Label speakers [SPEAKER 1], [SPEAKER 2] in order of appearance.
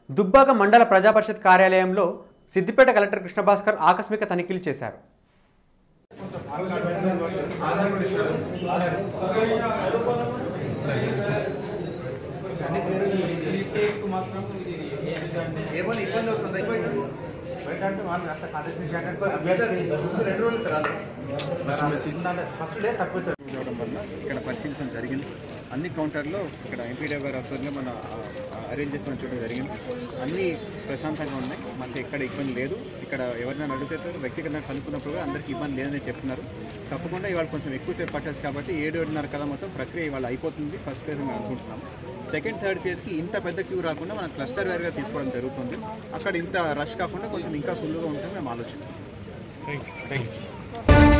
[SPEAKER 1] దుబ్బాక మండల ప్రజాపరిషత్ కార్యాలయంలో సిద్దిపేట కలెక్టర్ కృష్ణభాస్కర్ ఆకస్మిక తనిఖీలు చేశారు
[SPEAKER 2] ఏమైనా ఇబ్బంది అవుతుంది బయట అంటే వాళ్ళు అంత కాంటాక్ట్ రెండు రోజులు తరాలి ఫస్ట్ డే తక్కువ
[SPEAKER 3] చూడడం వల్ల ఇక్కడ పరిశీలించడం జరిగింది అన్ని కౌంటర్లో ఇక్కడ ఎంపీడీఓ గారు ఆఫీసర్గా మన అరేంజ్ చేసుకొని చూడడం జరిగింది అన్నీ ప్రశాంతంగా ఉన్నాయి మనకి ఎక్కడ ఇబ్బంది లేదు ఇక్కడ ఎవరైనా అడిగితే వ్యక్తిగతంగా కనుక్కున్నప్పుడు కూడా అందరికీ ఇబ్బంది లేదని చెప్తున్నారు తప్పకుండా ఇవాళ కొంచెం ఎక్కువసేపు పట్టచ్చు కాబట్టి ఏడు ఏడున్నర కదా మొత్తం ప్రక్రియ ఇవాళ అయిపోతుంది ఫస్ట్ ఫేజ్ మేము అనుకుంటున్నాం సెకండ్ థర్డ్ ఫేజ్కి ఇంత పెద్ద క్యూ రాకుండా మనం క్లస్టర్ వేరుగా తీసుకోవడం జరుగుతుంది అక్కడ ఇంత రష్ కాకుండా కొంచెం ఇంకా సులువుగా ఉంటుంది మేము ఆలోచన